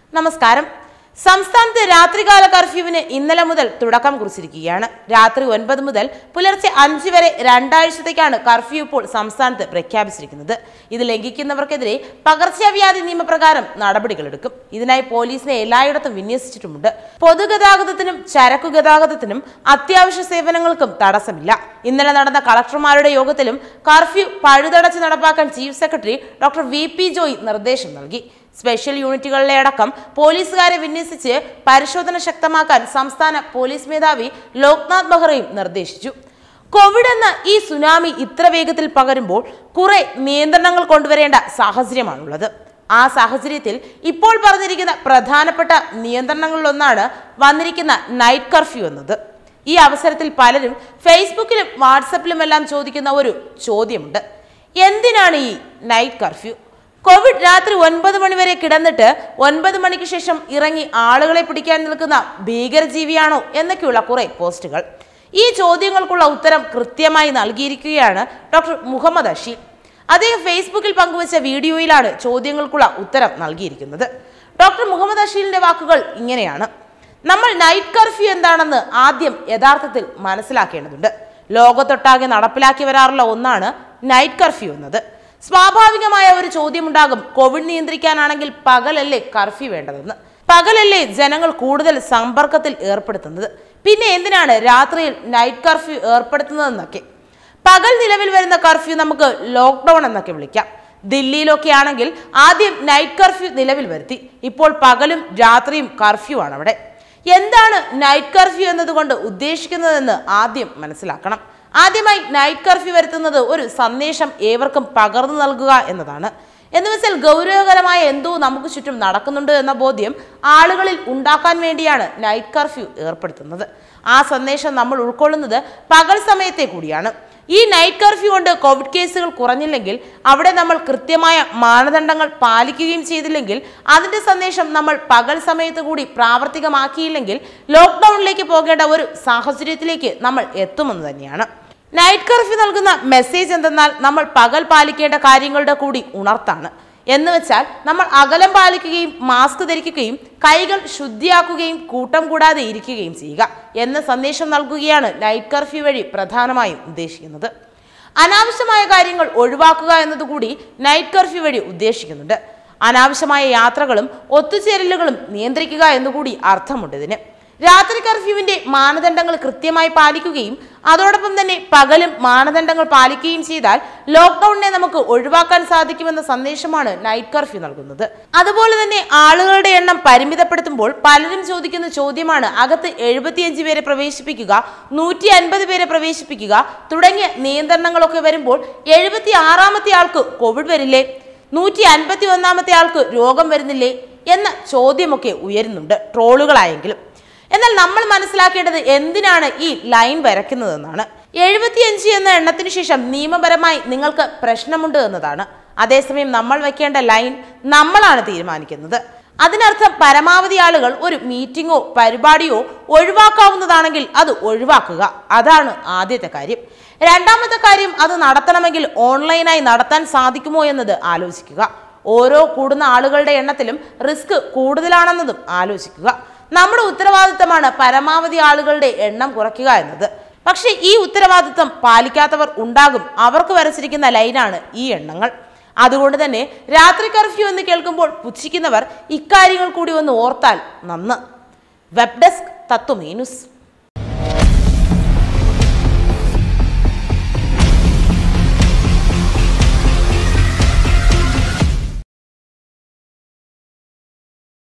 നമസ്കാരം സംസ്ഥാനത്ത് രാത്രികാല കർഫ്യൂവിന് ഇന്നലെ മുതൽ തുടക്കം കുറിച്ചിരിക്കുകയാണ് രാത്രി ഒൻപത് മുതൽ പുലർച്ചെ അഞ്ച് വരെ രണ്ടാഴ്ചത്തേക്കാണ് കർഫ്യൂ ഇപ്പോൾ സംസ്ഥാനത്ത് പ്രഖ്യാപിച്ചിരിക്കുന്നത് ഇത് ലംഘിക്കുന്നവർക്കെതിരെ പകർച്ചവ്യാധി നിയമപ്രകാരം നടപടികളെടുക്കും ഇതിനായി പോലീസിനെ എല്ലായിടത്തും വിന്യസിച്ചിട്ടുമുണ്ട് പൊതുഗതാഗതത്തിനും ചരക്കു ഗതാഗതത്തിനും അത്യാവശ്യ സേവനങ്ങൾക്കും തടസ്സമില്ല ഇന്നലെ നടന്ന കളക്ടർമാരുടെ യോഗത്തിലും കർഫ്യൂ പഴുതടച്ച് നടപ്പാക്കാൻ chief secretary doctor V P Joy നിർദ്ദേശം നൽകി സ്പെഷ്യൽ യൂണിറ്റുകളിലെ അടക്കം പോലീസുകാരെ വിന്യസിച്ച് പരിശോധന ശക്തമാക്കാൻ സംസ്ഥാന പോലീസ് മേധാവി ലോക്നാഥ് ബെഹ്റയും നിർദ്ദേശിച്ചു കോവിഡ് എന്ന ഈ സുനാമി ഇത്ര വേഗത്തിൽ പകരുമ്പോൾ കുറെ നിയന്ത്രണങ്ങൾ കൊണ്ടുവരേണ്ട സാഹചര്യമാണുള്ളത് ആ സാഹചര്യത്തിൽ ഇപ്പോൾ പറഞ്ഞിരിക്കുന്ന പ്രധാനപ്പെട്ട നിയന്ത്രണങ്ങളിലൊന്നാണ് വന്നിരിക്കുന്ന നൈറ്റ് കർഫ്യൂ എന്നത് ഈ അവസരത്തിൽ പലരും ഫേസ്ബുക്കിലും വാട്സപ്പിലുമെല്ലാം ചോദിക്കുന്ന ഒരു ചോദ്യമുണ്ട് എന്തിനാണ് ഈ നൈറ്റ് കർഫ്യൂ കോവിഡ് രാത്രി ഒൻപത് മണി വരെ കിടന്നിട്ട് ഒൻപത് മണിക്ക് ശേഷം ഇറങ്ങി ആളുകളെ പിടിക്കാൻ നിൽക്കുന്ന ഭീകരജീവിയാണോ എന്നൊക്കെയുള്ള കുറെ പോസ്റ്റുകൾ ഈ ചോദ്യങ്ങൾക്കുള്ള ഉത്തരം കൃത്യമായി നൽകിയിരിക്കുകയാണ് ഡോക്ടർ മുഹമ്മദ് അഷീൽ അദ്ദേഹം ഫേസ്ബുക്കിൽ പങ്കുവച്ച വീഡിയോയിലാണ് ചോദ്യങ്ങൾക്കുള്ള ഉത്തരം നൽകിയിരിക്കുന്നത് ഡോക്ടർ മുഹമ്മദ് അഷീലിന്റെ വാക്കുകൾ ഇങ്ങനെയാണ് നമ്മൾ നൈറ്റ് കർഫ്യൂ എന്താണെന്ന് ആദ്യം യഥാർത്ഥത്തിൽ മനസ്സിലാക്കേണ്ടതുണ്ട് ലോകത്തൊട്ടാകെ നടപ്പിലാക്കി വരാറുള്ള ഒന്നാണ് നൈറ്റ് കർഫ്യൂ എന്നത് സ്വാഭാവികമായ ഒരു ചോദ്യമുണ്ടാകും കോവിഡ് നിയന്ത്രിക്കാനാണെങ്കിൽ പകലല്ലേ കർഫ്യൂ വേണ്ടതെന്ന് പകലല്ലേ ജനങ്ങൾ കൂടുതൽ സമ്പർക്കത്തിൽ ഏർപ്പെടുത്തുന്നത് പിന്നെ എന്തിനാണ് രാത്രിയിൽ നൈറ്റ് കർഫ്യൂ ഏർപ്പെടുത്തുന്നതെന്നൊക്കെ പകൽ നിലവിൽ വരുന്ന കർഫ്യൂ നമുക്ക് ലോക്ക്ഡൌൺ എന്നൊക്കെ വിളിക്കാം ദില്ലിയിലൊക്കെ ആണെങ്കിൽ ആദ്യം നൈറ്റ് കർഫ്യൂ നിലവിൽ വരുത്തി ഇപ്പോൾ പകലും രാത്രിയും കർഫ്യൂ ആണ് അവിടെ എന്താണ് നൈറ്റ് കർഫ്യൂ എന്നതുകൊണ്ട് ഉദ്ദേശിക്കുന്നതെന്ന് ആദ്യം മനസ്സിലാക്കണം ആദ്യമായി നൈറ്റ് കർഫ്യൂ വരുത്തുന്നത് ഒരു സന്ദേശം ഏവർക്കും പകർന്നു നൽകുക എന്നതാണ് എന്ന് വെച്ചാൽ ഗൗരവകരമായ എന്തോ നമുക്ക് ചുറ്റും നടക്കുന്നുണ്ട് എന്ന ബോധ്യം ആളുകളിൽ ഉണ്ടാക്കാൻ വേണ്ടിയാണ് നൈറ്റ് കർഫ്യൂ ഏർപ്പെടുത്തുന്നത് ആ സന്ദേശം നമ്മൾ ഉൾക്കൊള്ളുന്നത് പകൽ സമയത്തെ കൂടിയാണ് ഈ നൈറ്റ് കർഫ്യൂ കൊണ്ട് കോവിഡ് കേസുകൾ കുറഞ്ഞില്ലെങ്കിൽ അവിടെ നമ്മൾ കൃത്യമായ മാനദണ്ഡങ്ങൾ പാലിക്കുകയും ചെയ്തില്ലെങ്കിൽ അതിന്റെ സന്ദേശം നമ്മൾ പകൽ സമയത്ത് കൂടി പ്രാവർത്തികമാക്കിയില്ലെങ്കിൽ ലോക്ക്ഡൌണിലേക്ക് പോകേണ്ട ഒരു സാഹചര്യത്തിലേക്ക് നമ്മൾ എത്തുമെന്ന് തന്നെയാണ് നൈറ്റ് കർഫ്യൂ നൽകുന്ന മെസ്സേജ് എന്തെന്നാൽ നമ്മൾ പകൽ പാലിക്കേണ്ട കാര്യങ്ങളുടെ കൂടി ഉണർത്താണ് എന്ന് വെച്ചാൽ നമ്മൾ അകലം പാലിക്കുകയും മാസ്ക് ധരിക്കുകയും കൈകൾ ശുദ്ധിയാക്കുകയും കൂട്ടം കൂടാതെ ഇരിക്കുകയും ചെയ്യുക എന്ന സന്ദേശം നൽകുകയാണ് നൈറ്റ് കർഫ്യൂ വഴി പ്രധാനമായും ഉദ്ദേശിക്കുന്നത് അനാവശ്യമായ കാര്യങ്ങൾ ഒഴിവാക്കുക എന്നതുകൂടി നൈറ്റ് കർഫ്യൂ വഴി ഉദ്ദേശിക്കുന്നുണ്ട് അനാവശ്യമായ യാത്രകളും ഒത്തുചേരലുകളും നിയന്ത്രിക്കുക എന്നുകൂടി അർത്ഥമുണ്ട് ഇതിന് രാത്രി കർഫ്യൂവിന്റെ മാനദണ്ഡങ്ങൾ കൃത്യമായി പാലിക്കുകയും അതോടൊപ്പം തന്നെ പകലും മാനദണ്ഡങ്ങൾ പാലിക്കുകയും ചെയ്താൽ ലോക്ക്ഡൌണിനെ നമുക്ക് ഒഴിവാക്കാൻ സാധിക്കുമെന്ന സന്ദേശമാണ് നൈറ്റ് കർഫ്യൂ നൽകുന്നത് അതുപോലെ തന്നെ ആളുകളുടെ എണ്ണം പരിമിതപ്പെടുത്തുമ്പോൾ പലരും ചോദിക്കുന്ന ചോദ്യമാണ് അകത്ത് എഴുപത്തിയഞ്ച് പേരെ പ്രവേശിപ്പിക്കുക നൂറ്റി അൻപത് പേരെ പ്രവേശിപ്പിക്കുക തുടങ്ങിയ നിയന്ത്രണങ്ങളൊക്കെ വരുമ്പോൾ എഴുപത്തി ആറാമത്തെ ആൾക്ക് കോവിഡ് വരില്ലേ നൂറ്റി അൻപത്തി ഒന്നാമത്തെ ആൾക്ക് രോഗം വരുന്നില്ലേ എന്ന ചോദ്യമൊക്കെ ഉയരുന്നുണ്ട് ട്രോളുകളായെങ്കിലും എന്നാൽ നമ്മൾ മനസ്സിലാക്കേണ്ടത് എന്തിനാണ് ഈ ലൈൻ വരയ്ക്കുന്നതെന്നാണ് എഴുപത്തിയഞ്ച് എന്ന എണ്ണത്തിന് ശേഷം നിയമപരമായി നിങ്ങൾക്ക് പ്രശ്നമുണ്ട് എന്നതാണ് അതേസമയം നമ്മൾ വെക്കേണ്ട ലൈൻ നമ്മളാണ് തീരുമാനിക്കുന്നത് അതിനർത്ഥം പരമാവധി ആളുകൾ ഒരു മീറ്റിങ്ങോ പരിപാടിയോ ഒഴിവാക്കാവുന്നതാണെങ്കിൽ അത് ഒഴിവാക്കുക അതാണ് ആദ്യത്തെ കാര്യം രണ്ടാമത്തെ കാര്യം അത് നടത്തണമെങ്കിൽ ഓൺലൈനായി നടത്താൻ സാധിക്കുമോ എന്നത് ആലോചിക്കുക ഓരോ കൂടുന്ന ആളുകളുടെ എണ്ണത്തിലും റിസ്ക് കൂടുതലാണെന്നതും ആലോചിക്കുക നമ്മുടെ ഉത്തരവാദിത്തമാണ് പരമാവധി ആളുകളുടെ എണ്ണം കുറയ്ക്കുക എന്നത് പക്ഷേ ഈ ഉത്തരവാദിത്തം പാലിക്കാത്തവർ ഉണ്ടാകും അവർക്ക് വരച്ചിരിക്കുന്ന ലൈനാണ് ഈ എണ്ണങ്ങൾ അതുകൊണ്ട് തന്നെ രാത്രി കർഫ്യൂ എന്ന് കേൾക്കുമ്പോൾ പുച്ഛിക്കുന്നവർ ഇക്കാര്യങ്ങൾ കൂടി ഒന്ന് ഓർത്താൽ നന്ന് വെബ് ഡെസ്ക് തത്വമീനുസ്